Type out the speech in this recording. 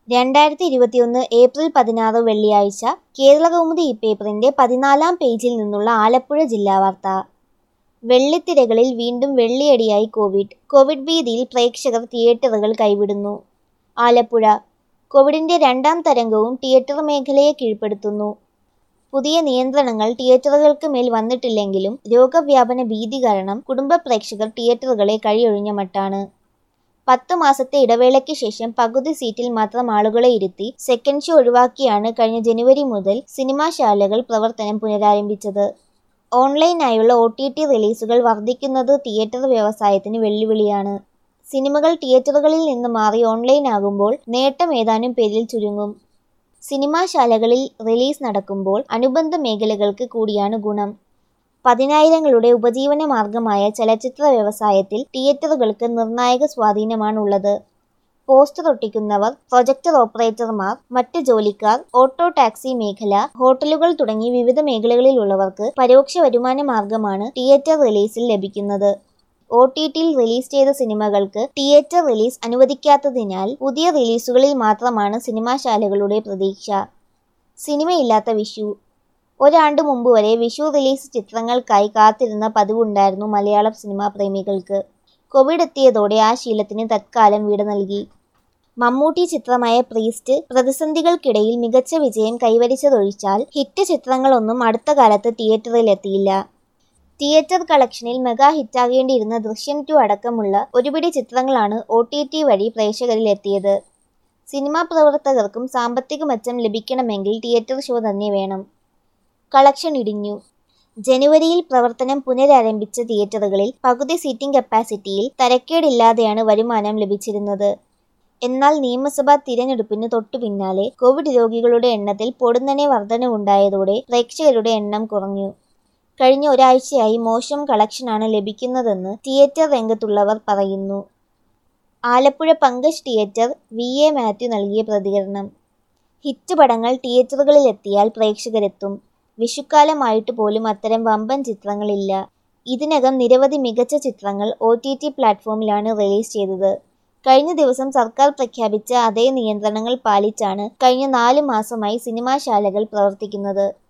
രണ്ടായിരത്തി ഇരുപത്തിയൊന്ന് ഏപ്രിൽ പതിനാറ് വെള്ളിയാഴ്ച കേരളകൗമുദി ഈ പേപ്പറിന്റെ പതിനാലാം പേജിൽ നിന്നുള്ള ആലപ്പുഴ ജില്ലാ വാർത്ത വെള്ളിത്തിരകളിൽ വീണ്ടും വെള്ളിയടിയായി കോവിഡ് കോവിഡ് ഭീതിയിൽ പ്രേക്ഷകർ തിയേറ്ററുകൾ കൈവിടുന്നു ആലപ്പുഴ കോവിഡിന്റെ രണ്ടാം തരംഗവും തിയേറ്റർ മേഖലയെ കീഴ്പ്പെടുത്തുന്നു പുതിയ നിയന്ത്രണങ്ങൾ തിയേറ്ററുകൾക്ക് മേൽ വന്നിട്ടില്ലെങ്കിലും രോഗവ്യാപന ഭീതി കാരണം കുടുംബ പ്രേക്ഷകർ തിയേറ്ററുകളെ കഴിയൊഴിഞ്ഞ മട്ടാണ് പത്ത് മാസത്തെ ഇടവേളയ്ക്ക് ശേഷം പകുതി സീറ്റിൽ മാത്രം ആളുകളെ ഇരുത്തി സെക്കൻഡ് ഷോ ഒഴിവാക്കിയാണ് കഴിഞ്ഞ ജനുവരി മുതൽ സിനിമാശാലകൾ പ്രവർത്തനം പുനരാരംഭിച്ചത് ഓൺലൈനായുള്ള ഒ ടി ടി റിലീസുകൾ വർദ്ധിക്കുന്നത് തിയേറ്റർ വ്യവസായത്തിന് വെല്ലുവിളിയാണ് സിനിമകൾ തിയേറ്ററുകളിൽ നിന്ന് മാറി ഓൺലൈൻ ആകുമ്പോൾ നേട്ടം ഏതാനും പേരിൽ ചുരുങ്ങും സിനിമാശാലകളിൽ റിലീസ് നടക്കുമ്പോൾ അനുബന്ധ മേഖലകൾക്ക് കൂടിയാണ് ഗുണം പതിനായിരങ്ങളുടെ ഉപജീവന മാർഗമായ ചലച്ചിത്ര വ്യവസായത്തിൽ തിയേറ്ററുകൾക്ക് നിർണായക സ്വാധീനമാണുള്ളത് പോസ്റ്റർ ഒട്ടിക്കുന്നവർ പ്രൊജക്ടർ ഓപ്പറേറ്റർമാർ മറ്റ് ജോലിക്കാർ ഓട്ടോ ടാക്സി മേഖല ഹോട്ടലുകൾ തുടങ്ങി വിവിധ മേഖലകളിലുള്ളവർക്ക് പരോക്ഷ വരുമാന മാർഗമാണ് തിയേറ്റർ റിലീസിൽ ലഭിക്കുന്നത് ഒ ടി ടിയിൽ റിലീസ് ചെയ്ത സിനിമകൾക്ക് തിയേറ്റർ റിലീസ് അനുവദിക്കാത്തതിനാൽ പുതിയ റിലീസുകളിൽ മാത്രമാണ് സിനിമാശാലകളുടെ പ്രതീക്ഷ സിനിമയില്ലാത്ത വിഷു ഒരാണ്ട് മുമ്പ് വരെ വിഷു റിലീസ് ചിത്രങ്ങൾക്കായി കാത്തിരുന്ന പതിവുണ്ടായിരുന്നു മലയാളം സിനിമാ പ്രേമികൾക്ക് കോവിഡ് എത്തിയതോടെ ആ ശീലത്തിന് തത്കാലം വിട നൽകി മമ്മൂട്ടി ചിത്രമായ പ്രീസ്റ്റ് പ്രതിസന്ധികൾക്കിടയിൽ മികച്ച വിജയം കൈവരിച്ചതൊഴിച്ചാൽ ഹിറ്റ് ചിത്രങ്ങളൊന്നും അടുത്ത കാലത്ത് തിയേറ്ററിലെത്തിയില്ല തിയേറ്റർ കളക്ഷനിൽ മെഗാ ഹിറ്റാകേണ്ടിയിരുന്ന ദൃശ്യം ടു അടക്കമുള്ള ഒരുപിടി ചിത്രങ്ങളാണ് ഒ ടി ടി വഴി പ്രേക്ഷകരിലെത്തിയത് സിനിമാ പ്രവർത്തകർക്കും സാമ്പത്തിക മെച്ചം ലഭിക്കണമെങ്കിൽ തിയേറ്റർ ഷോ തന്നെ വേണം കളക്ഷൻ ഇടിഞ്ഞു ജനുവരിയിൽ പ്രവർത്തനം പുനരാരംഭിച്ച തിയേറ്ററുകളിൽ പകുതി സീറ്റിംഗ് കപ്പാസിറ്റിയിൽ തരക്കേടില്ലാതെയാണ് വരുമാനം ലഭിച്ചിരുന്നത് എന്നാൽ നിയമസഭാ തിരഞ്ഞെടുപ്പിന് തൊട്ടു പിന്നാലെ കോവിഡ് രോഗികളുടെ എണ്ണത്തിൽ പൊടുന്നനെ വർധനവുണ്ടായതോടെ പ്രേക്ഷകരുടെ എണ്ണം കുറഞ്ഞു കഴിഞ്ഞ ഒരാഴ്ചയായി മോശം കളക്ഷനാണ് ലഭിക്കുന്നതെന്ന് തിയേറ്റർ രംഗത്തുള്ളവർ പറയുന്നു Alappuzha Pankaj theatre V A Mathew നൽകിയ പ്രതികരണം ഹിറ്റ് പടങ്ങൾ തിയേറ്ററുകളിലെത്തിയാൽ പ്രേക്ഷകരെത്തും വിഷുക്കാലമായിട്ട് പോലും അത്തരം വമ്പൻ ചിത്രങ്ങളില്ല ഇതിനകം നിരവധി മികച്ച ചിത്രങ്ങൾ ഒ ടി ടി പ്ലാറ്റ്ഫോമിലാണ് റിലീസ് ചെയ്തത് കഴിഞ്ഞ ദിവസം സർക്കാർ പ്രഖ്യാപിച്ച അതേ നിയന്ത്രണങ്ങൾ പാലിച്ചാണ് കഴിഞ്ഞ നാല് മാസമായി സിനിമാശാലകൾ പ്രവർത്തിക്കുന്നത്